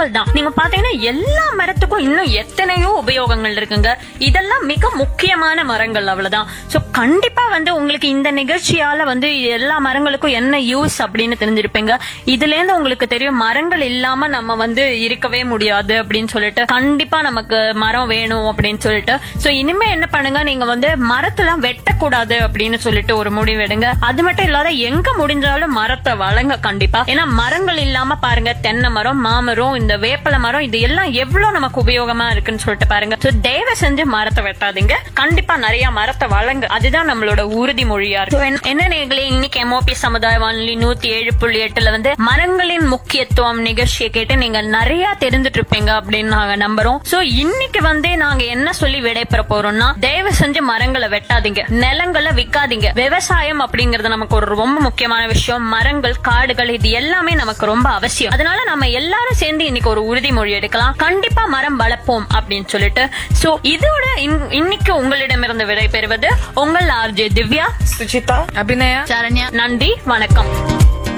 simple தான் நீங்க பாத்தீங்கன்னா எல்லா மரத்துக்கும் இன்னும் எத்தனையோ உபயோகங்கள் இருக்குங்க இதெல்லாம் மிக முக்கியமான மரங்கள் அவ்வளவுதான் சோ கண்டிப்பா வந்து உங்களுக்கு இந்த நிகழ்ச்சியால வந்து எல்லா மரங்களுக்கும் என்ன யூஸ் அப்படின்னு தெரிஞ்சிருப்பீங்க இதுல இருந்து உங்களுக்கு தெரியும் மரங்கள் இல்லாம நம்ம வந்து இருக்கவே முடியாது அப்படின்னு சொல்லிட்டு கண்டிப்பா நமக்கு மரம் வேணும் அப்படின்னு சொல்லிட்டு சோ இனிமே என்ன பண்ணுங்க நீங்க வந்து மரத்தெல்லாம் வெட்டக்கூடாது அப்படின்னு சொல்லிட்டு ஒரு முடிவு எடுங்க அது மட்டும் இல்லாத எங்க முடிஞ்சாலும் மரத்தை வளங்க கண்டிப்பா ஏன்னா மரங்கள் இல்லாம பாருங்க தென்னை மரம் மாமரம் இந்த வேப்பல மரம் இது எல்லாம் எவ்வளவு நமக்கு உபயோகமா இருக்குன்னு சொல்லிட்டு பாருங்க சோ தயவு செஞ்சு மரத்தை வெட்டாதீங்க கண்டிப்பா நிறைய மரத்தை வளங்க அதுதான் நம்மளோட உறுதிமொழியா இருக்கு So, என்ன- என்ன நேர்களே இன்னைக்கு எம்ஓபி சமுதாய வானொலி நூத்தி ஏழு புள்ளி எட்டுல வந்து மரங்களின் முக்கியத்துவம் நிகழ்ச்சியை கேட்டு நீங்க நிறைய தெரிஞ்சுட்டு இருப்பீங்க அப்படின்னு நாங்க நம்புறோம் சோ இன்னைக்கு வந்து நாங்க என்ன சொல்லி விடைபெற போறோம்னா தயவு செஞ்சு மரங்களை வெட்டாதீங்க நிலங்களை விக்காதீங்க விவசாயம் அப்படிங்கறது நமக்கு ஒரு ரொம்ப முக்கியமான விஷயம் மரங்கள் காடுகள் இது எல்லாமே நமக்கு ரொம்ப அவசியம் அதனால நம்ம எல்லாரும் சேர்ந்து இன்னைக்கு ஒரு உறுதிமொழி எடுக்கலாம் கண்டிப்பா மரம் வளர்ப்போம் அப்படின்னு சொல்லிட்டு சோ இதோட இன்- இன்னைக்கு உங்களிடமிருந்து விடை பெறுவது உங்கள் ஆர்ஜே திவ்யா சுஜிதா அபிநயா சரண்யா நன்றி வணக்கம்